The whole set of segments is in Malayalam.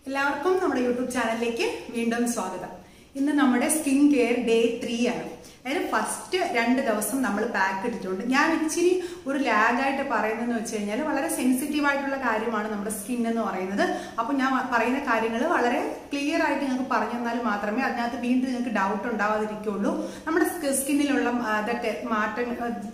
എല്ലാവർക്കും നമ്മുടെ യൂട്യൂബ് ചാനലിലേക്ക് വീണ്ടും സ്വാഗതം ഇന്ന് നമ്മുടെ സ്കിൻ കെയർ ഡേ ത്രീ ആണ് അതായത് ഫസ്റ്റ് രണ്ട് ദിവസം നമ്മൾ പാക്ക് ഇട്ടിട്ടുണ്ട് ഞാൻ ഇച്ചിരി ഒരു ലാഗായിട്ട് പറയുന്നതെന്ന് വെച്ച് കഴിഞ്ഞാൽ വളരെ സെൻസിറ്റീവ് ആയിട്ടുള്ള കാര്യമാണ് നമ്മുടെ സ്കിൻ എന്ന് പറയുന്നത് അപ്പോൾ ഞാൻ പറയുന്ന കാര്യങ്ങൾ വളരെ ക്ലിയർ ആയിട്ട് നിങ്ങൾക്ക് പറഞ്ഞു തന്നാൽ മാത്രമേ അതിനകത്ത് വീണ്ടും നിങ്ങൾക്ക് ഡൗട്ട് ഉണ്ടാവാതിരിക്കുള്ളൂ നമ്മുടെ സ്കിന്നിലുള്ള അതൊക്കെ മാറ്റം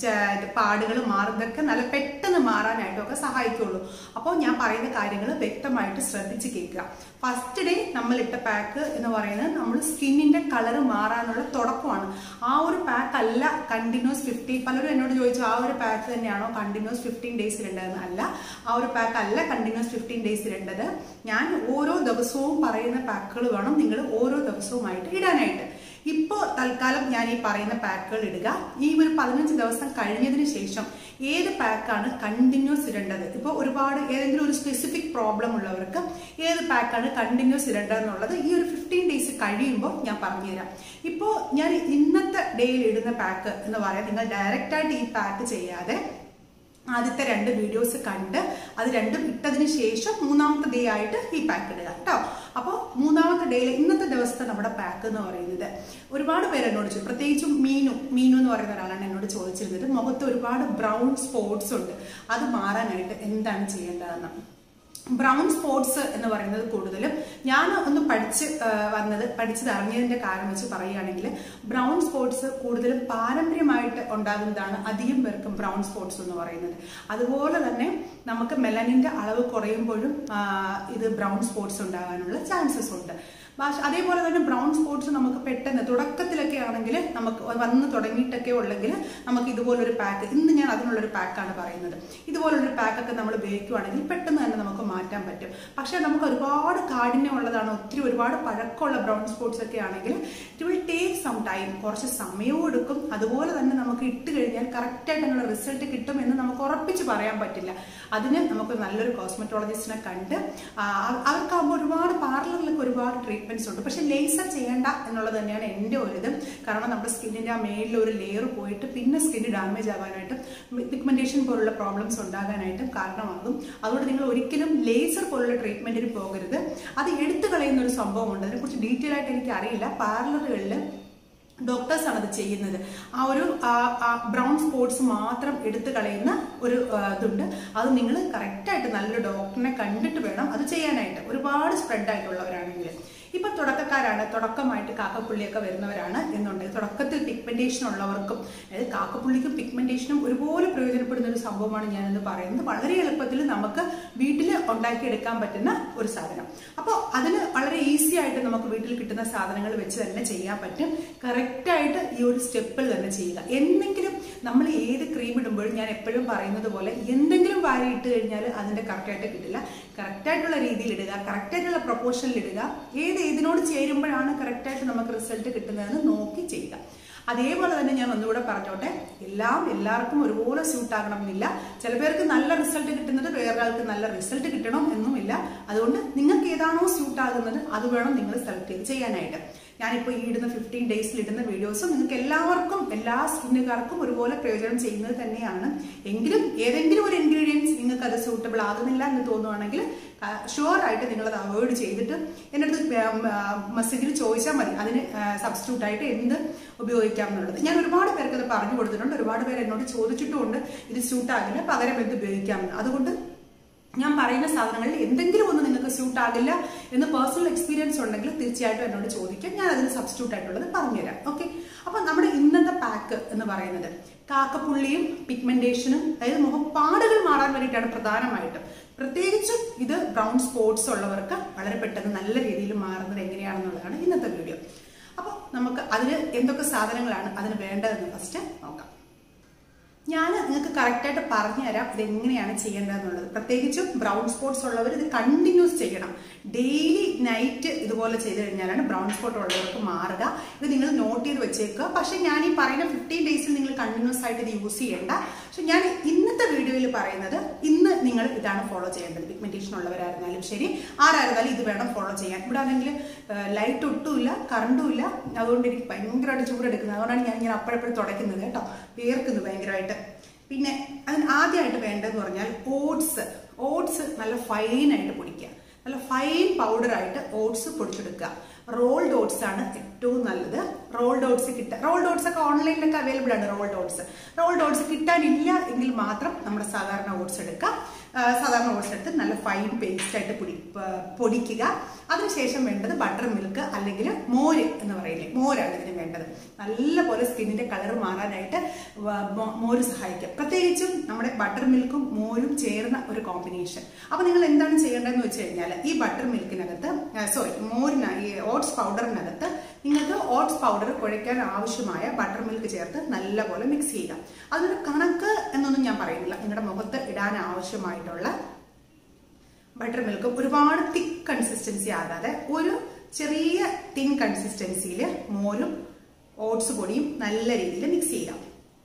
പാടുകൾ മാറുന്നതൊക്കെ നല്ല പെട്ടെന്ന് മാറാനായിട്ടൊക്കെ സഹായിക്കുള്ളൂ അപ്പോൾ ഞാൻ പറയുന്ന കാര്യങ്ങൾ വ്യക്തമായിട്ട് ശ്രദ്ധിച്ച് കേൾക്കുക ഫസ്റ്റ് ഡേ നമ്മൾ ഇട്ട പാക്ക് എന്ന് പറയുന്നത് നമ്മൾ സ്കിന്നിന്റെ കളർ മാറാനുള്ള തുടക്കമാണ് ആ ഒരു പാക്ക് അല്ല കണ്ടിന്യൂസ് ഫിഫ്റ്റി പലരും എന്നോട് ചോദിച്ചു ആ ഒരു പാക്ക് തന്നെയാണോ കണ്ടിന്യൂസ് ഫിഫ്റ്റീൻ ഡേയ്സ് ഇടേണ്ടതെന്ന് അല്ല ആ ഒരു പാക്ക് അല്ല കണ്ടിന്യൂസ് ഫിഫ്റ്റീൻ ഡേയ്സ് ഇടേണ്ടത് ഞാൻ ഓരോ ദിവസവും പറയുന്ന പാക്കുകൾ വേണം നിങ്ങൾ ഓരോ ദിവസവുമായിട്ട് ഇടാനായിട്ട് ഇപ്പോൾ തൽക്കാലം ഞാൻ ഈ പറയുന്ന പാക്കുകൾ ഇടുക ഈ ഒരു പതിനഞ്ച് ദിവസം കഴിഞ്ഞതിന് ശേഷം ഏത് പാക്കാണ് കണ്ടിന്യൂസ് ഇടേണ്ടത് ഇപ്പോൾ ഒരുപാട് ഏതെങ്കിലും ഒരു സ്പെസിഫിക് പ്രോബ്ലം ഉള്ളവർക്ക് ഏത് പാക്കാണ് കണ്ടിന്യൂസ് ഇടേണ്ടതെന്നുള്ളത് ഈ ഒരു ഫിഫ്റ്റീൻ ഡേയ്സ് കഴിയുമ്പോൾ ഞാൻ പറഞ്ഞുതരാം ഇപ്പോൾ ഞാൻ ഇന്നത്തെ ഡേയിൽ ഇടുന്ന പാക്ക് എന്ന് പറയാൻ നിങ്ങൾ ഡയറക്റ്റായിട്ട് ഈ പാക്ക് ചെയ്യാതെ ആദ്യത്തെ രണ്ട് വീഡിയോസ് കണ്ട് അത് രണ്ടും ഇട്ടതിന് ശേഷം മൂന്നാമത്തെ ഡേ ആയിട്ട് ഈ പാക്ക് ഇടുക കേട്ടോ അപ്പോൾ മൂന്നാമത്തെ ഡേയിൽ ഇന്നത്തെ ദിവസത്തെ നമ്മുടെ പാക്ക് എന്ന് പറയുന്നത് ഒരുപാട് പേര് എന്നോട് ചോദിച്ചു പ്രത്യേകിച്ചും മീനു മീനു എന്ന് പറയുന്ന ഒരാളാണ് എന്നോട് ചോദിച്ചിരുന്നത് മുഖത്ത് ഒരുപാട് ബ്രൗൺ സ്പോട്ട്സ് ഉണ്ട് അത് മാറാനായിട്ട് എന്താണ് ചെയ്യേണ്ടതെന്ന് ബ്രൗൺ സ്പോട്ട്സ് എന്ന് പറയുന്നത് കൂടുതലും ഞാൻ ഒന്ന് പഠിച്ച് വന്നത് പഠിച്ചത് അറിഞ്ഞതിന്റെ കാരണം വെച്ച് പറയുകയാണെങ്കിൽ ബ്രൗൺ സ്പോട്ട്സ് കൂടുതലും പാരമ്പര്യമായിട്ട് ഉണ്ടാകുന്നതാണ് അധികം പേർക്കും ബ്രൗൺ സ്പോട്ട്സ് എന്ന് പറയുന്നത് അതുപോലെ തന്നെ നമുക്ക് മെലനിന്റെ അളവ് കുറയുമ്പോഴും ഇത് ബ്രൗൺ സ്പോട്ട്സ് ഉണ്ടാകാനുള്ള ചാൻസസ് ഉണ്ട് പക്ഷെ അതേപോലെ തന്നെ ബ്രൗൺ സ്പോട്ട്സ് നമുക്ക് പെട്ടെന്ന് തുടക്കത്തിലൊക്കെ ആണെങ്കിൽ നമുക്ക് വന്ന് തുടങ്ങിയിട്ടൊക്കെ ഉള്ളെങ്കിൽ നമുക്ക് ഇതുപോലൊരു പാക്ക് ഇന്ന് ഞാൻ അതിനുള്ളൊരു പാക്കാണ് പറയുന്നത് ഇതുപോലൊരു പാക്കൊക്കെ നമ്മൾ ഉപയോഗിക്കുവാണെങ്കിൽ പെട്ടെന്ന് തന്നെ നമുക്ക് മാറ്റാൻ പറ്റും പക്ഷേ നമുക്ക് ഒരുപാട് കാഠിന്യമുള്ളതാണ് ഒത്തിരി ഒരുപാട് പഴക്കമുള്ള ബ്രൗൺ സ്പോട്ട്സ് ഒക്കെ ആണെങ്കിൽ it will take some time കുറച്ച് സമയവും എടുക്കും അതുപോലെ തന്നെ നമുക്ക് ഇട്ട് കഴിഞ്ഞാൽ കറക്റ്റായിട്ട് അതിനുള്ള റിസൾട്ട് കിട്ടും എന്ന് നമുക്ക് ഉറപ്പിച്ച് പറയാൻ പറ്റില്ല അതിന് നമുക്ക് നല്ലൊരു കോസ്മെറ്റോളജിസ്റ്റിനെ കണ്ട് അവർക്കാകുമ്പോൾ ഒരുപാട് പാർലറിലൊക്കെ ഒരുപാട് ട്രീറ്റ്മെന്റ്സ് ഉണ്ട് പക്ഷെ ലേസർ ചെയ്യേണ്ട എന്നുള്ളത് തന്നെയാണ് എൻ്റെ ഒരു ഇത് കാരണം നമ്മുടെ സ്കിന്നിന്റെ ആ മേലിൽ ഒരു ലെയർ പോയിട്ട് പിന്നെ സ്കിന്ന് ഡാമേജ് ആകാനായിട്ടും പിഗ്മെന്റേഷൻ പോലുള്ള പ്രോബ്ലംസ് ഉണ്ടാകാനായിട്ടും കാരണമാകും അതുകൊണ്ട് നിങ്ങൾ ഒരിക്കലും ലേസർ പോലുള്ള ട്രീറ്റ്മെന്റിന് പോകരുത് അത് എടുത്തു കളയുന്ന ഒരു സംഭവമുണ്ട് അതിനെക്കുറിച്ച് ഡീറ്റെയിൽ ആയിട്ട് എനിക്ക് അറിയില്ല പാർലറുകളിൽ ഡോക്ടേഴ്സ് ആണ് അത് ചെയ്യുന്നത് ആ ഒരു ബ്രൗൺ സ്പോട്ട്സ് മാത്രം എടുത്തു കളയുന്ന ഒരു ഇതുണ്ട് അത് നിങ്ങൾ കറക്റ്റായിട്ട് നല്ലൊരു ഡോക്ടറിനെ കണ്ടിട്ട് വേണം അത് ചെയ്യാനായിട്ട് ഒരുപാട് സ്പ്രെഡ് ആയിട്ടുള്ളവരാണെങ്കിൽ ഇപ്പൊ തുടക്കക്കാരാണ് തുടക്കമായിട്ട് കാക്കപ്പുള്ളിയൊക്കെ വരുന്നവരാണ് എന്നുണ്ടെങ്കിൽ തുടക്കത്തിൽ പിഗ്മെന്റേഷൻ ഉള്ളവർക്കും അതായത് കാക്കപ്പുള്ളിക്കും പിഗ്മെന്റേഷനും ഒരുപോലെ പ്രയോജനപ്പെടുന്ന ഒരു സംഭവമാണ് ഞാനിന്ന് പറയുന്നത് വളരെ എളുപ്പത്തിൽ നമുക്ക് വീട്ടിൽ ഉണ്ടാക്കിയെടുക്കാൻ പറ്റുന്ന ഒരു സാധനം അപ്പോൾ അതിന് വളരെ ഈസി ആയിട്ട് നമുക്ക് വീട്ടിൽ കിട്ടുന്ന സാധനങ്ങൾ വെച്ച് തന്നെ ചെയ്യാൻ പറ്റും കറക്റ്റായിട്ട് ഈ ഒരു സ്റ്റെപ്പിൽ തന്നെ ചെയ്യുക എന്തെങ്കിലും നമ്മൾ ഏത് ക്രീം ഇടുമ്പോഴും ഞാൻ എപ്പോഴും പറയുന്നത് പോലെ എന്തെങ്കിലും വാരി ഇട്ട് കഴിഞ്ഞാൽ അതിന്റെ കറക്റ്റായിട്ട് കിട്ടില്ല കറക്റ്റായിട്ടുള്ള രീതിയിൽ ഇടുക കറക്റ്റായിട്ടുള്ള പ്രൊപ്പോർഷനിൽ ഇടുക ഏത് ഏതിനോട് ചേരുമ്പോഴാണ് കറക്റ്റായിട്ട് നമുക്ക് റിസൾട്ട് കിട്ടുന്നതെന്ന് നോക്കി ചെയ്യുക അതേപോലെ തന്നെ ഞാൻ ഒന്നുകൂടെ പറഞ്ഞോട്ടെ എല്ലാം എല്ലാവർക്കും ഒരുപോലെ സ്യൂട്ട് ആകണം എന്നില്ല ചില പേർക്ക് നല്ല റിസൾട്ട് കിട്ടുന്നത് വേറൊരാൾക്ക് നല്ല റിസൾട്ട് കിട്ടണം എന്നുമില്ല അതുകൊണ്ട് നിങ്ങൾക്ക് ഏതാണോ സ്യൂട്ട് ആകുന്നത് അത് വേണം നിങ്ങൾ സെലക്ട് ചെയ്ത് ചെയ്യാനായിട്ട് ഞാനിപ്പോൾ ഈ ഇടുന്ന ഫിഫ്റ്റീൻ ഡേയ്സിൽ ഇടുന്ന വീഡിയോസ് നിങ്ങൾക്ക് എല്ലാവർക്കും എല്ലാ സ്കിന്നുകാർക്കും ഒരുപോലെ പ്രയോജനം ചെയ്യുന്നത് തന്നെയാണ് എങ്കിലും ഏതെങ്കിലും ഒരു ഇൻഗ്രീഡിയൻസ് നിങ്ങൾക്ക് അത് സൂട്ടബിൾ ആകുന്നില്ല എന്ന് തോന്നുവാണെങ്കിൽ ഷുവർ ആയിട്ട് നിങ്ങൾ അത് അവോയ്ഡ് ചെയ്തിട്ട് എൻ്റെ അടുത്ത് മെസ്സേജിൽ ചോദിച്ചാൽ മതി അതിന് സബ്സ്റ്റിറ്റ്യൂട്ട് ആയിട്ട് എന്ത് ഉപയോഗിക്കാം എന്നുള്ളത് ഞാൻ ഒരുപാട് പേർക്ക് അത് പറഞ്ഞു കൊടുത്തിട്ടുണ്ട് ഒരുപാട് പേര് എന്നോട് ചോദിച്ചിട്ടുമുണ്ട് ഇത് സ്യൂട്ട് ആകില്ല പകരം എന്ത് ഉപയോഗിക്കാം അതുകൊണ്ട് ഞാൻ പറയുന്ന സാധനങ്ങളിൽ എന്തെങ്കിലും ഒന്ന് നിങ്ങൾക്ക് സ്യൂട്ട് ആകില്ല എന്ന് പേഴ്സണൽ എക്സ്പീരിയൻസ് ഉണ്ടെങ്കിൽ തീർച്ചയായിട്ടും എന്നോട് ചോദിക്കാം ഞാൻ അതിന് സബ്സ്റ്റിറ്റ്യൂട്ട് ആയിട്ടുള്ളത് പറഞ്ഞുതരാം ഓക്കെ അപ്പൊ നമ്മുടെ ഇന്നത്തെ പാക്ക് എന്ന് പറയുന്നത് കാക്കപ്പുള്ളിയും പിഗ്മെന്റേഷനും അതായത് മുഖപ്പാടുകൾ മാറാൻ വേണ്ടിയിട്ടാണ് പ്രധാനമായിട്ടും പ്രത്യേകിച്ചും ഇത് ബ്രൗൺ സ്പോട്ട്സ് ഉള്ളവർക്ക് വളരെ പെട്ടെന്ന് നല്ല രീതിയിൽ മാറുന്നത് എങ്ങനെയാണെന്നുള്ളതാണ് ഇന്നത്തെ വീഡിയോ അപ്പോൾ നമുക്ക് അതിന് എന്തൊക്കെ സാധനങ്ങളാണ് അതിന് വേണ്ടതെന്ന് ഫസ്റ്റ് നോക്കാം ഞാൻ നിങ്ങൾക്ക് കറക്റ്റായിട്ട് പറഞ്ഞു തരാം ഇത് എങ്ങനെയാണ് ചെയ്യേണ്ടതെന്നുള്ളത് പ്രത്യേകിച്ചും ബ്രൗൺ സ്പോട്ട്സ് ഉള്ളവർ ഇത് കണ്ടിന്യൂസ് ചെയ്യണം ഡെയിലി നൈറ്റ് ഇതുപോലെ ചെയ്ത് കഴിഞ്ഞാലാണ് ബ്രൗൺ സ്പോട്ട് ഉള്ളവർക്ക് മാറുക ഇത് നിങ്ങൾ നോട്ട് ചെയ്ത് വെച്ചേക്കുക പക്ഷെ ഞാൻ ഈ പറയുന്ന ഫിഫ്റ്റീൻ ഡേയ്സിൽ നിങ്ങൾ കണ്ടിന്യൂസ് ആയിട്ട് ഇത് യൂസ് ചെയ്യേണ്ട പക്ഷെ ഞാൻ ഇന്നത്തെ വീഡിയോയിൽ പറയുന്നത് ഇന്ന് നിങ്ങൾ ഇതാണ് ഫോളോ ചെയ്യേണ്ടത് പിഗ്മെന്റേഷൻ ഉള്ളവരായിരുന്നാലും ശരി ആരായിരുന്നാലും ഇത് വേണം ഫോളോ ചെയ്യാൻ ഇവിടെ ആണെങ്കിൽ ലൈറ്റ് ഒട്ടുമില്ല കറണ്ടും ഇല്ല അതുകൊണ്ട് എനിക്ക് ഭയങ്കരമായിട്ട് ചൂടെടുക്കുന്നത് അതുകൊണ്ടാണ് ഞാൻ ഇങ്ങനെ അപ്പോഴപ്പോഴും തുടയ്ക്കുന്നത് കേട്ടോ വേർക്കുന്നത് ഭയങ്കരമായിട്ട് പിന്നെ അതിന് ആദ്യമായിട്ട് വേണ്ടതെന്ന് പറഞ്ഞാൽ ഓട്സ് ഓട്സ് നല്ല ഫൈനായിട്ട് പൊടിക്കുക നല്ല ഫൈൻ പൗഡറായിട്ട് ഓട്സ് പൊടിച്ചെടുക്കുക റോൾഡ് ഓട്സ് ആണ് ഏറ്റവും നല്ലത് റോൾഡ് ഓട്സ് കിട്ടുക റോൾഡ് ഓട്സ് ഒക്കെ ഓൺലൈനിലൊക്കെ അവൈലബിൾ ആണ് റോൾഡ് ഓട്സ് റോൾഡ് ഓട്സ് കിട്ടാനില്ല എങ്കിൽ മാത്രം നമ്മുടെ സാധാരണ ഓട്സ് എടുക്കുക ആ, സാധാരണ ഓട്സ് എടുത്ത് നല്ല ഫൈൻ പേസ്റ്റ് ആയിട്ട് പൊടി പ- പൊടിക്കുക അതിനുശേഷം വേണ്ടത് ബട്ടർ മിൽക്ക് അല്ലെങ്കിൽ മോര് എന്ന് പറയില്ലേ മോരാണ് ഇതിന് വേണ്ടത് നല്ലപോലെ സ്കിന്നിന്റെ കളർ മാറാനായിട്ട് വ- മോ- മോര് സഹായിക്കും പ്രത്യേകിച്ചും നമ്മുടെ ബട്ടർ മിൽക്കും മോരും ചേർന്ന ഒരു കോമ്പിനേഷൻ അപ്പൊ നിങ്ങൾ എന്താണ് ചെയ്യേണ്ടതെന്ന് വെച്ച് കഴിഞ്ഞാൽ ഈ ബട്ടർ മിൽക്കിനകത്ത് സോറി മോരിന ഈ ഓട്സ് പൗഡറിനകത്ത് നിങ്ങൾക്ക് ഓട്സ് പൗഡർ കുഴയ്ക്കാൻ ആവശ്യമായ ബട്ടർ മിൽക്ക് ചേർത്ത് നല്ലപോലെ മിക്സ് ചെയ്യുക അതിനൊരു കണക്ക് എന്നൊന്നും ഞാൻ പറയുന്നില്ല നിങ്ങളുടെ മുഖത്ത് ഇടാൻ ആവശ്യമായിട്ടുള്ള ബട്ടർ മിൽക്കും ഒരുപാട് തിക്ക് കൺസിസ്റ്റൻസി ആകാതെ ഒരു ചെറിയ തിൻ കൺസിസ്റ്റൻസിയിൽ മോരും ഓട്സ് പൊടിയും നല്ല രീതിയിൽ മിക്സ് ചെയ്യാം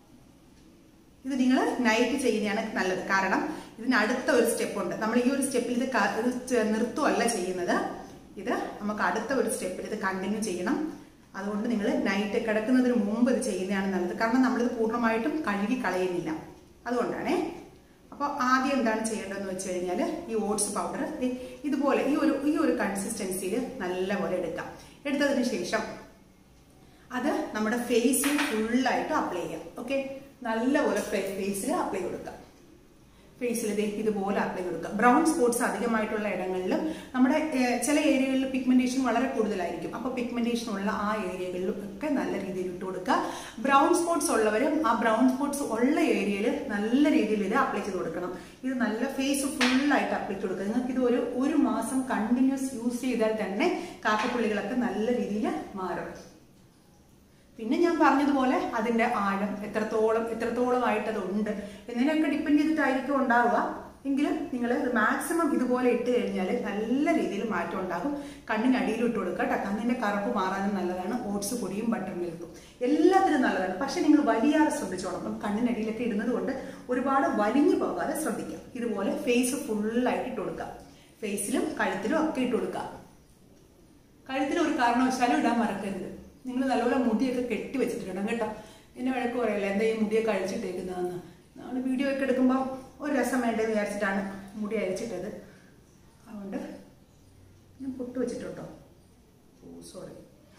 ഇത് നിങ്ങൾ നൈറ്റ് ചെയ്യുന്നതാണ് നല്ലത് കാരണം ഇതിന് അടുത്ത ഒരു സ്റ്റെപ്പ് ഉണ്ട് നമ്മൾ ഈ ഒരു സ്റ്റെപ്പിൽ ഇത് ക- ഇത് ചെ- നിർത്തുവല്ല ചെയ്യുന്നത് ഇത് നമുക്ക് അടുത്ത ഒരു സ്റ്റെപ്പിൽ ഇത് കണ്ടിന്യൂ ചെയ്യണം അതുകൊണ്ട് നിങ്ങൾ നൈറ്റ് കിടക്കുന്നതിന് മുമ്പ് ഇത് ചെയ്യുന്നതാണ് നല്ലത് കാരണം നമ്മളിത് പൂർണ്ണമായിട്ടും കഴുകി കളയുന്നില്ല അതുകൊണ്ടാണേ അപ്പോൾ ആദ്യം എന്താണ് ചെയ്യേണ്ടതെന്ന് വെച്ച് കഴിഞ്ഞാൽ ഈ ഓട്സ് പൗഡർ ഇതുപോലെ ഈ ഒരു ഈ ഒരു കൺസിസ്റ്റൻസിയിൽ നല്ലപോലെ എടുക്കാം എടുത്തതിന് ശേഷം അത് നമ്മുടെ ഫേസിൽ ഫുള്ളായിട്ട് അപ്ലൈ ചെയ്യാം ഓക്കെ നല്ലപോലെ ഫേസിൽ അപ്ലൈ കൊടുക്കാം ഫേസിൽ ഇതേ ഇതുപോലെ അപ്ലൈ കൊടുക്കുക ബ്രൗൺ സ്പോട്ട്സ് അധികമായിട്ടുള്ള ഇടങ്ങളിലും നമ്മുടെ ഏഹ്, ചില ഏരിയകളിൽ പിഗ്മെന്റേഷൻ വളരെ കൂടുതലായിരിക്കും അപ്പോൾ പിഗ്മെന്റേഷൻ ഉള്ള ആ ഏരിയകളിലും ഒക്കെ നല്ല രീതിയിൽ ഇട്ട് കൊടുക്കുക ബ്രൗൺ സ്പോട്ട്സ് ഉള്ളവരും ആ ബ്രൗൺ സ്പോട്ട്സ് ഉള്ള ഏരിയയിൽ നല്ല രീതിയിൽ ഇത് അപ്ലൈ ചെയ്ത് കൊടുക്കണം ഇത് നല്ല ഫേസ് ഫുള്ളായിട്ട് അപ്ലൈ ചെയ്ത് കൊടുക്കുക നിങ്ങൾക്ക് ഇത് ഒരു ഒരു മാസം കണ്ടിന്യൂസ് യൂസ് ചെയ്താൽ തന്നെ കാക്കപ്പുള്ളികളൊക്കെ നല്ല രീതിയിൽ മാറും പിന്നെ ഞാൻ പറഞ്ഞതുപോലെ അതിന്റെ ആഴം എത്രത്തോളം എത്രത്തോളമായിട്ട് അത് ഉണ്ട് എന്നതിനൊക്കെ ഡിപ്പെൻഡ് ചെയ്തിട്ടായിരിക്കും ഉണ്ടാവുക എങ്കിലും നിങ്ങൾ മാക്സിമം ഇതുപോലെ ഇട്ട് കഴിഞ്ഞാൽ നല്ല രീതിയിൽ മാറ്റം ഉണ്ടാകും കണ്ണിനടിയിൽ ഇട്ട് കൊടുക്കുക കേട്ടോ കണ്ണിന്റെ കറുപ്പ് മാറാനും നല്ലതാണ് ഓട്സ് പൊടിയും ബട്ടർ മിൽക്കും എല്ലാത്തിനും നല്ലതാണ് പക്ഷെ നിങ്ങൾ വലിയാതെ ശ്രദ്ധിച്ചോണം അപ്പം കണ്ണിനടിയിലൊക്കെ ഇടുന്നത് കൊണ്ട് ഒരുപാട് വലിഞ്ഞു പോകാതെ ശ്രദ്ധിക്കാം ഇതുപോലെ ഫേസ് ഫുള്ളായിട്ട് ഇട്ട് കൊടുക്കാം ഫേസിലും കഴുത്തിലും ഒക്കെ ഇട്ട് കൊടുക്കാം കഴുത്തിൽ ഒരു കാരണവശാലും ഇടാൻ മറക്കരുത് നിങ്ങൾ നല്ലപോലെ മുടിയൊക്കെ കെട്ടി വെച്ചിട്ടിടണം കേട്ടോ എന്നെ വഴക്ക് പറയല്ലേ എന്താ ഈ മുടിയൊക്കെ അഴിച്ചിട്ടേക്കുന്നതെന്ന് നമ്മൾ വീഡിയോ ഒക്കെ എടുക്കുമ്പോൾ ഒരു രസം വേണ്ടതെന്ന് വിചാരിച്ചിട്ടാണ് മുടി അഴിച്ചിട്ടത് അതുകൊണ്ട് ഞാൻ പൊട്ട് വെച്ചിട്ടുണ്ടോ ഓ സോറി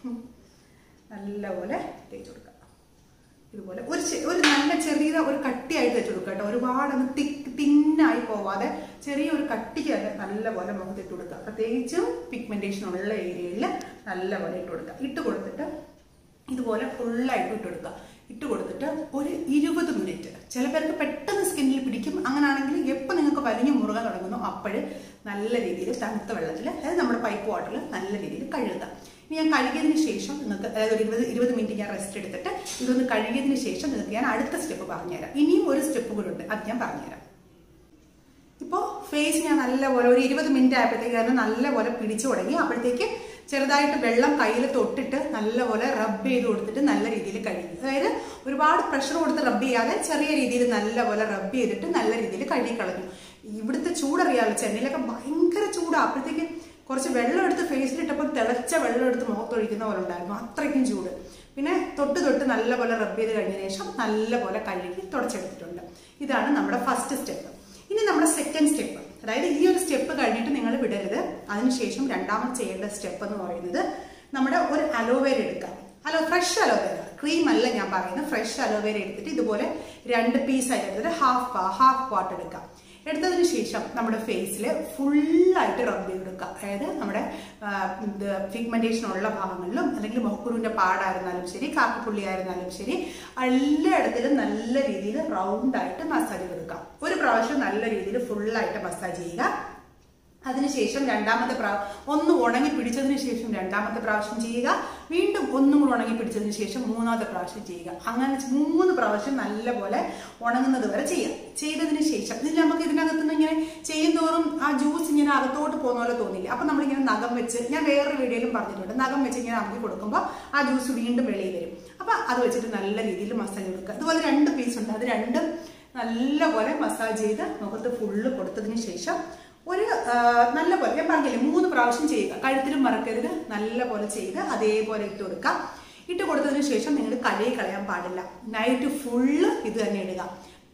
നല്ലപോലെ തേച്ച് കൊടുക്കാം ഇതുപോലെ ഒരു ചെ- ഒരു നല്ല ചെറിയ ഒരു കട്ടിയായിട്ട് വെച്ച് കൊടുക്കുക കേട്ടോ ഒരുപാട് അങ്ങ് തിക്ക് തിന്നായി പോവാതെ ചെറിയ ഒരു കട്ടിക്ക് തന്നെ നല്ലപോലെ മുഖത്ത് ഇട്ട് കൊടുക്കുക പ്രത്യേകിച്ചും പിഗ്മെന്റേഷൻ ഉള്ള ഏരിയയിൽ നല്ലപോലെ ഇട്ട് കൊടുക്കുക ഇട്ട് കൊടുത്തിട്ട് ഇതുപോലെ ഫുള്ളായിട്ട് ഇട്ട് കൊടുക്കുക ഇട്ട് കൊടുത്തിട്ട് ഒരു ഇരുപത് മിനിറ്റ് ചില പേർക്ക് പെട്ടെന്ന് സ്കിന്നിൽ പിടിക്കും അങ്ങനെയാണെങ്കിൽ എപ്പോൾ നിങ്ങൾക്ക് വലിഞ്ഞു മുറുകാൻ തുടങ്ങുന്നു അപ്പോഴ് നല്ല രീതിയിൽ തണുത്ത വെള്ളത്തിൽ അതായത് നമ്മുടെ പൈപ്പ് വാട്ടറിൽ നല്ല രീതിയിൽ കഴുകുക ഇനി ഞാൻ കഴുകിയതിന് ശേഷം നിങ്ങൾക്ക് അതായത് ഒരു ഇരുപത് ഇരുപത് മിനിറ്റ് ഞാൻ റെസ്റ്റ് എടുത്തിട്ട് ഇതൊന്ന് കഴുകിയതിന് ശേഷം നിങ്ങൾക്ക് ഞാൻ അടുത്ത സ്റ്റെപ്പ് പറഞ്ഞുതരാം ഇനിയും ഒരു സ്റ്റെപ്പ് കൂടെ ഉണ്ട് അത് ഞാൻ പറഞ്ഞുതരാം ഇപ്പോൾ ഫേസ് ഞാൻ നല്ലപോലെ ഒരു ഇരുപത് മിനിറ്റ് ആയപ്പോഴത്തേക്ക് തന്നെ നല്ലപോലെ പിടിച്ചു തുടങ്ങി അപ്പോഴത്തേക്ക് ചെറുതായിട്ട് വെള്ളം കയ്യിൽ തൊട്ടിട്ട് നല്ലപോലെ റബ്ബ് ചെയ്ത് കൊടുത്തിട്ട് നല്ല രീതിയിൽ കഴുകി അതായത് ഒരുപാട് പ്രഷർ കൊടുത്ത് റബ്ബ് ചെയ്യാതെ ചെറിയ രീതിയിൽ നല്ലപോലെ റബ്ബ് ചെയ്തിട്ട് നല്ല രീതിയിൽ കഴുകി കളഞ്ഞു ഇവിടുത്തെ ചൂടറിയാമല്ലോ ചെന്നൈയിലൊക്കെ ഭയങ്കര ചൂടാണ് അപ്പോഴത്തേക്ക് കുറച്ച് വെള്ളം എടുത്ത് ഫേസിലിട്ടപ്പോൾ തിളച്ച വെള്ളം എടുത്ത് മുഖത്തൊഴിക്കുന്ന പോലെ ഉണ്ടായിരുന്നു അത്രയ്ക്കും ചൂട് പിന്നെ തൊട്ട് തൊട്ട് നല്ലപോലെ റബ്ബ് ചെയ്ത് കഴിഞ്ഞ ശേഷം നല്ലപോലെ കഴുകി തുടച്ചെടുത്തിട്ടുണ്ട് ഇതാണ് നമ്മുടെ ഫസ്റ്റ് സ്റ്റെപ്പ് ഇനി നമ്മുടെ സെക്കൻഡ് സ്റ്റെപ്പ് അതായത് ഈ ഒരു സ്റ്റെപ്പ് കഴിഞ്ഞിട്ട് നിങ്ങൾ വിടരുത് അതിനുശേഷം രണ്ടാമത് ചെയ്യേണ്ട സ്റ്റെപ്പ് എന്ന് പറയുന്നത് നമ്മുടെ ഒരു അലോവേര എടുക്കാം അലോ ഫ്രഷ് അലോവേര ക്രീം അല്ല ഞാൻ പറയുന്നത് ഫ്രഷ് അലോവേര എടുത്തിട്ട് ഇതുപോലെ രണ്ട് പീസ് ആയിട്ട് എടുത്തിട്ട് ഹാഫ് ഹാഫ് പാർട്ട് എടുക്കാം എടുത്തതിന് ശേഷം നമ്മുടെ ഫേസിൽ ഫുള്ളായിട്ട് റബ്ബ് ചെയ്ത് കൊടുക്കുക അതായത് നമ്മുടെ പിഗ്മെന്റേഷൻ ഉള്ള ഭാഗങ്ങളിലും അല്ലെങ്കിൽ മുഖക്കുരുവിന്റെ പാടായിരുന്നാലും ശരി കാക്കപ്പുള്ളി ആയിരുന്നാലും ശരി എല്ലായിടത്തിലും നല്ല രീതിയിൽ റൗണ്ട് ആയിട്ട് മസാജ് കൊടുക്കാം ഒരു പ്രാവശ്യം നല്ല രീതിയിൽ ഫുള്ളായിട്ട് മസാജ് ചെയ്യുക അതിനുശേഷം രണ്ടാമത്തെ പ്രാവശ്യം ഒന്ന് ഉണങ്ങി പിടിച്ചതിന് ശേഷം രണ്ടാമത്തെ പ്രാവശ്യം ചെയ്യുക വീണ്ടും ഒന്നും കൂടി ഉണങ്ങി പിടിച്ചതിന് ശേഷം മൂന്നാമത്തെ പ്രാവശ്യം ചെയ്യുക അങ്ങനെ മൂന്ന് പ്രാവശ്യം നല്ലപോലെ ഉണങ്ങുന്നത് വരെ ചെയ്യാം ചെയ്തതിന് ശേഷം ഇതിൽ നമുക്ക് ഇതിനകത്തുനിന്ന് ഇങ്ങനെ ചെയ്യുന്തോറും ആ ജ്യൂസ് ഇങ്ങനെ അകത്തോട്ട് പോകുന്ന പോലെ തോന്നില്ല അപ്പൊ നമ്മളിങ്ങനെ നഖം വെച്ച് ഞാൻ വേറൊരു വീഡിയോയിലും പറഞ്ഞിട്ടുണ്ട് നഖം വെച്ച് ഇങ്ങനെ അമക്കി കൊടുക്കുമ്പോൾ ആ ജ്യൂസ് വീണ്ടും വെളിയിൽ വരും അപ്പൊ അത് വെച്ചിട്ട് നല്ല രീതിയിൽ മസാജ് കൊടുക്കുക അതുപോലെ രണ്ട് പീസ് ഉണ്ട് അത് രണ്ടും നല്ലപോലെ മസാജ് ചെയ്ത് മുഖത്ത് ഫുള്ള് കൊടുത്തതിന് ശേഷം ഒരു ആ, നല്ല പോലെ ഞാൻ പറഞ്ഞില്ലേ മൂന്ന് പ്രാവശ്യം ചെയ്യുക കഴുത്തിലും മറക്കരുത് നല്ല പോലെ ചെയ്ത് അതേപോലെ ഇട്ട് കൊടുക്കുക ഇട്ട് കൊടുത്തതിന് ശേഷം നിങ്ങൾ കഴുകി കളയാൻ പാടില്ല നൈറ്റ് ഫുള്ള് ഇത് തന്നെ ഇടുക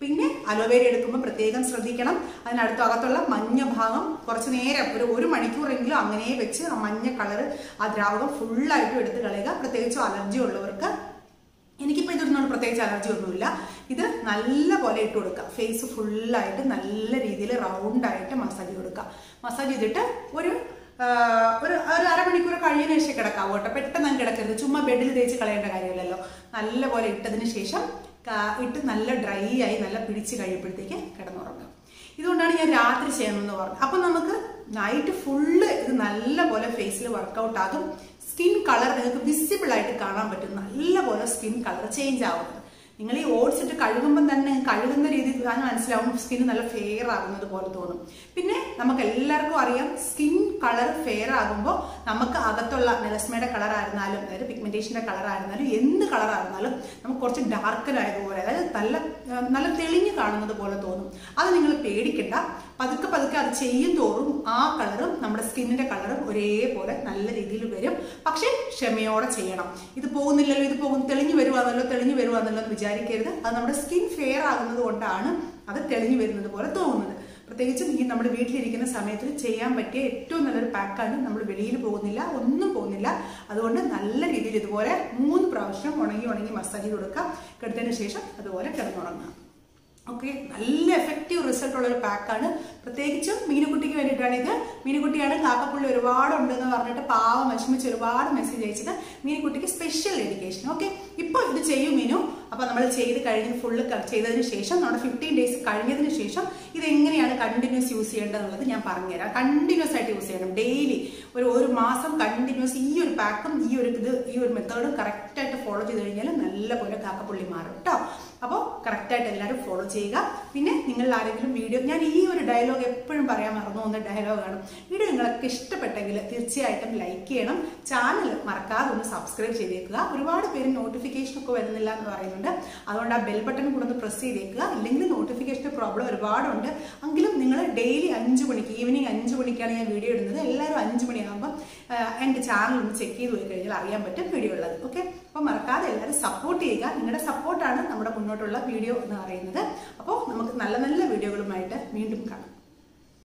പിന്നെ അലോവേര എടുക്കുമ്പോൾ പ്രത്യേകം ശ്രദ്ധിക്കണം അതിനടുത്ത് അകത്തുള്ള മഞ്ഞ ഭാഗം കുറച്ച് നേരം ഒരു ഒരു മണിക്കൂറെങ്കിലും അങ്ങനെ വെച്ച് ആ മഞ്ഞ കളർ ആ ദ്രാവകം ഫുള്ളായിട്ടും എടുത്ത് കളയുക പ്രത്യേകിച്ചും അലർജി ഉള്ളവർക്ക് എനിക്കിപ്പോൾ ഇതിനോട് പ്രത്യേകിച്ച് അലർജി ഒന്നുമില്ല ഇത് നല്ല പോലെ ഇട്ട് കൊടുക്കുക ഫേസ് ഫുള്ളായിട്ട് നല്ല രീതിയിൽ റൗണ്ടായിട്ട് മസാജ് കൊടുക്കുക മസാജ് ചെയ്തിട്ട് ഒരു ആ, ഒരു ഒരു അരമണിക്കൂർ കഴിഞ്ഞതിന് ശേഷം കിടക്കാവൂ കേട്ടോ പെട്ടെന്ന് അങ്ങ് കിടക്കരുത് ചുമ്മാ ബെഡിൽ തേച്ച് കളയേണ്ട കാര്യമില്ലല്ലോ നല്ല പോലെ ഇട്ടതിന് ശേഷം കാ- ഇട്ട് നല്ല ഡ്രൈ ആയി നല്ല പിടിച്ച് കഴിയുമ്പോഴത്തേക്ക് കിടന്നുറങ്ങുക ഇതുകൊണ്ടാണ് ഞാൻ രാത്രി ചെയ്യണമെന്ന് പറഞ്ഞത് അപ്പം നമുക്ക് നൈറ്റ് ഫുള്ള് ഇത് നല്ല പോലെ ഫേസിൽ വർക്കൗട്ട് ആകും സ്കിൻ കളർ നിങ്ങൾക്ക് വിസിബിൾ ആയിട്ട് കാണാൻ പറ്റും നല്ല പോലെ സ്കിൻ കളർ ചേഞ്ച് ആവുന്നത് നിങ്ങൾ ഈ ഓട്സ് ഇട്ട് കഴുകുമ്പം തന്നെ കഴുകുന്ന രീതിയിൽ തന്നെ മനസ്സിലാവും സ്കിൻ നല്ല ഫെയർ ആകുന്നത് പോലെ തോന്നും പിന്നെ നമുക്ക് എല്ലാവർക്കും അറിയാം സ്കിൻ കളർ ഫെയർ ആകുമ്പോൾ നമുക്ക് അകത്തുള്ള നെലസ്മയുടെ കളർ ആയിരുന്നാലും അതായത് പിഗ്മെന്റേഷന്റെ കളർ ആയിരുന്നാലും എന്ത് കളർ ആയിരുന്നാലും നമുക്ക് കുറച്ച് ഡാർക്കൻ ആയതുപോലെ അതായത് നല്ല ആ, നല്ല തെളിഞ്ഞു കാണുന്നത് പോലെ തോന്നും അത് നിങ്ങൾ പേടിക്കണ്ട പതുക്കെ പതുക്കെ അത് ചെയ്യും തോറും ആ കളറും നമ്മുടെ സ്കിന്നിന്റെ കളറും ഒരേപോലെ നല്ല രീതിയിൽ വരും പക്ഷേ ക്ഷമയോടെ ചെയ്യണം ഇത് പോകുന്നില്ലല്ലോ ഇത് പോകും തെളിഞ്ഞു വരുവാന്നല്ലോ തെളിഞ്ഞു വരുവാന്നല്ലോ എന്ന് വിചാരിക്കരുത് അത് നമ്മുടെ സ്കിൻ ഫെയർ ആകുന്നത് കൊണ്ടാണ് അത് തെളിഞ്ഞു വരുന്നത് പോലെ തോന്നുന്നത് പ്രത്യേകിച്ചും ഈ നമ്മുടെ വീട്ടിലിരിക്കുന്ന സമയത്ത് ചെയ്യാൻ പറ്റിയ ഏറ്റവും നല്ലൊരു പാക്കാണ് നമ്മൾ വെളിയിൽ പോകുന്നില്ല ഒന്നും പോകുന്നില്ല അതുകൊണ്ട് നല്ല രീതിയിൽ ഇതുപോലെ മൂന്ന് പ്രാവശ്യം ഉണങ്ങി ഉണങ്ങി മസാജ് ചെയ്ത് കൊടുക്കുക കിടത്തതിന് ശേഷം അതുപോലെ കിടന്നുറങ്ങുക ഓക്കെ നല്ല എഫക്റ്റീവ് റിസൾട്ട് ഉള്ള ഒരു പാക്കാണ് പ്രത്യേകിച്ചും മീനുകുട്ടിക്ക് വേണ്ടിയിട്ടാണ് ഇത് മീനുകുട്ടിയാണ് കാക്കപ്പുള്ളി ഒരുപാടുണ്ട് എന്ന് പറഞ്ഞിട്ട് പാവം വിഷമിച്ച് ഒരുപാട് മെസ്സേജ് അയച്ചത് മീനുകുട്ടിക്ക് സ്പെഷ്യൽ ഡെഡിക്കേഷൻ ഓക്കെ ഇപ്പോൾ ഇത് ചെയ്യും മീനു അപ്പോൾ നമ്മൾ ചെയ്ത് കഴിഞ്ഞ് ഫുള്ള് ചെയ്തതിന് ശേഷം നമ്മുടെ ഫിഫ്റ്റീൻ ഡേയ്സ് കഴിഞ്ഞതിന് ശേഷം ഇത് എങ്ങനെയാണ് കണ്ടിന്യൂസ് യൂസ് ചെയ്യേണ്ടതെന്നുള്ളത് ഞാൻ പറഞ്ഞുതരാം കണ്ടിന്യൂസ് ആയിട്ട് യൂസ് ചെയ്യണം ഡെയിലി ഒരു ഒരു മാസം കണ്ടിന്യൂസ് ഈ ഒരു പാക്കും ഈ ഒരു ഇത് ഈ ഒരു മെത്തേഡും കറക്റ്റായിട്ട് ഫോളോ ചെയ്ത് കഴിഞ്ഞാൽ നല്ല പോലെ കാക്കപ്പുള്ളി മാറും കേട്ടോ അപ്പോൾ കറക്റ്റായിട്ട് എല്ലാവരും ഫോളോ ചെയ്യുക പിന്നെ നിങ്ങൾ ആരെങ്കിലും വീഡിയോ ഞാൻ ഈ ഒരു ഡയലോഗ് എപ്പോഴും പറയാൻ മറന്നു പോകുന്ന ഡയലോഗാണ് വീഡിയോ നിങ്ങൾക്ക് ഇഷ്ടപ്പെട്ടെങ്കിൽ തീർച്ചയായിട്ടും ലൈക്ക് ചെയ്യണം ചാനൽ മറക്കാതെ ഒന്ന് സബ്സ്ക്രൈബ് ചെയ്തേക്കുക ഒരുപാട് പേര് നോട്ടിഫിക്കേഷൻ ഒക്കെ വരുന്നില്ല എന്ന് പറയുന്നുണ്ട് അതുകൊണ്ട് ആ ബെൽ ബട്ടൺ കൂടെ ഒന്ന് പ്രസ് ചെയ്തേക്കുക ഇല്ലെങ്കിൽ നോട്ടിഫിക്കേഷൻ പ്രോബ്ലം ഒരുപാടുണ്ട് എങ്കിലും നിങ്ങൾ ഡെയിലി അഞ്ച് മണിക്ക് ഈവനിങ് അഞ്ച് മണിക്കാണ് ഞാൻ വീഡിയോ ഇടുന്നത് എല്ലാവരും അഞ്ച് മണിയാകുമ്പോൾ എൻ്റെ ചാനൽ ഒന്ന് ചെക്ക് ചെയ്ത് പോയി കഴിഞ്ഞാൽ അറിയാൻ പറ്റും വീഡിയോ ഉള്ളത് ഓക്കെ അപ്പോൾ മറക്കാതെ എല്ലാവരും സപ്പോർട്ട് ചെയ്യുക നിങ്ങളുടെ സപ്പോർട്ടാണ് നമ്മുടെ മുന്നോട്ടുള്ള വീഡിയോ എന്ന് പറയുന്നത് അപ്പോൾ നമുക്ക് നല്ല നല്ല വീഡിയോകളുമായിട്ട് വീണ്ടും കാണാം